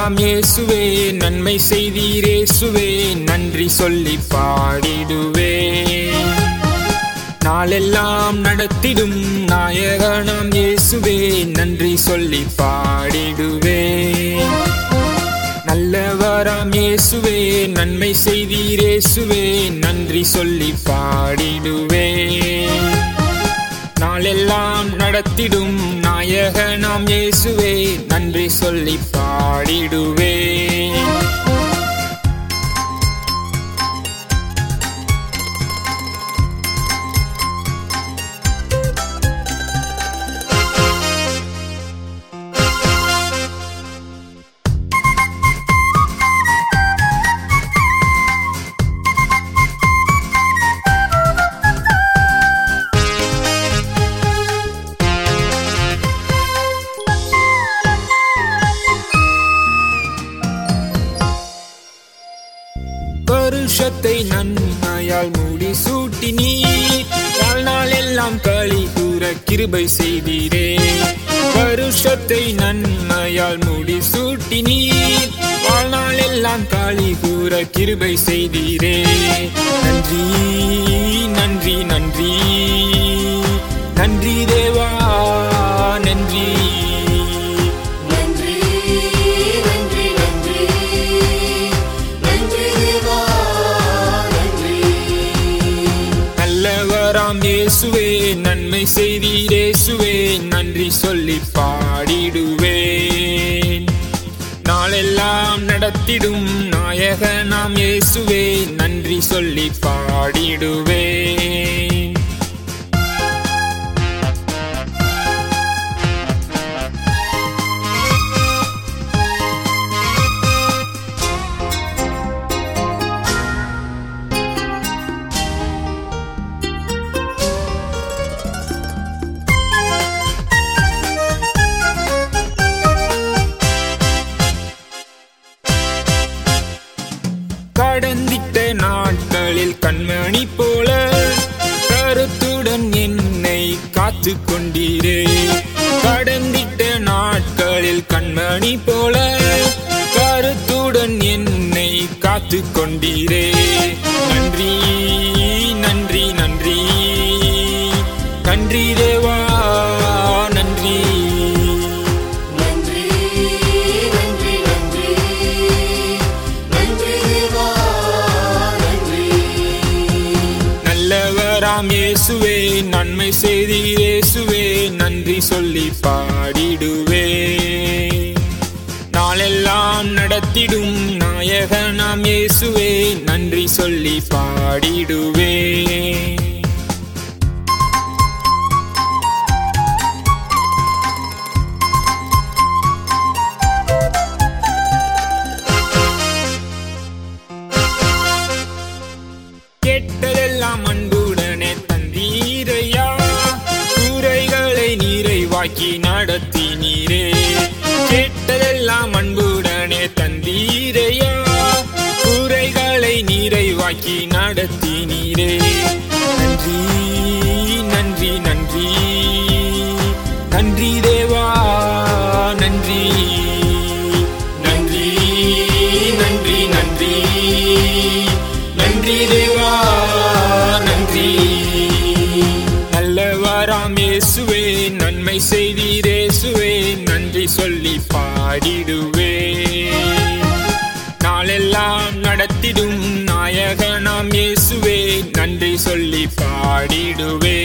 நல்லவராம் இயேசுவே நன்மை செய்தீரேசுவே நன்றி சொல்லி பாடிடுவே நாளெல்லாம் நடத்திடும் நாயகனாம் இயேசுவே நன்றி சொல்லி பாடிடுவே நல்லவராம் இயேசுவே நன்மை செய்தீரேசுவே நன்றி சொல்லி பாடிடுவே நாளெல்லாம் நடத்திடும் நாயகனாம் இயேசுவே நன்றி சொல்லி பாடிடுவே வருஷத்தை நன்மையால் மூடி சூட்டி நீ வாழ்நாள் எல்லாம் களி கூற கிருபை செய்தீரே வருஷத்தை நன்மையால் மூடி சூட்டி நீ வாழ்நாள் எல்லாம் களி கூற கிருபை செய்தீரே நன்றி நன்றி நன்றி நன்றி தேவா நன்றி நன்றி நன்றி நன்றி நன்றி தேவா நன்றி நல்லவராம் இயேசுவே நன்மை செய்தீரேசுவே நன்றி சொல்லி பாடிடுவேன் நாளெல்லாம் நடத்திடும் நாயக நாம் இயேசுவே நன்றி சொல்லி பாடிடுவேன் கடந்திட்ட நாட்களில் கண்மணி போல கருத்துடன் என்னை காத்து கொண்டீரே கடந்திட்ட நாட்களில் கண்மணி போல கருத்துடன் என்னை காத்து கொண்டீரே நன்றி நன்றி நன்றி நன்றி தேவா நன்றி நன்றி நன்றி நன்றி நன்றி தேவா நன்றி நல்லவராம் இயேசுவே நன்மை செய்தீரேசுவே நன்றி சொல்லி பாடிடுவே நாளெல்லாம் நடத்திடும் நாயகனாம் இயேசுவே நன்றி சொல்லி பாடிடுவே கேட்டதெல்லாம் அன்புடனே தந்தீரையா கூரைகளை நிறைவாக்கி நடத்தி நீரே கேட்டதெல்லாம் அன்புடனே தந்தீரையா கூரைகளை நிறைவாக்கி நடத்தி நீரே நன்றி நன்றி நன்றி நன்றி தேவா நன்றி நன்றி நன்றி நன்றி நன்றி தேவா நன்றி நல்லவராம் இயேசுவே நன்மை செய்தீரேசுவே நன்றி சொல்லி பாடிடுவே நாளெல்லாம் நடத்திடும் நாயகனாம் இயேசுவே நன்றி சொல்லி பாடிடுவே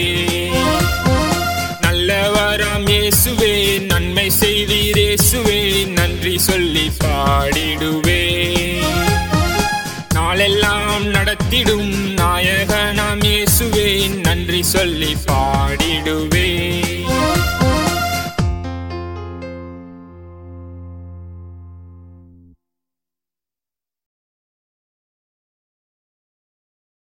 நல்லவராம் இயேசுவே நன்மை செய்தீரேசுவே நன்றி சொல்லி பாடிடுவே நாளெல்லாம் நடத்திடும் நாயகனாம் இயேசுவே நன்றி சொல்லி பாடிடுவே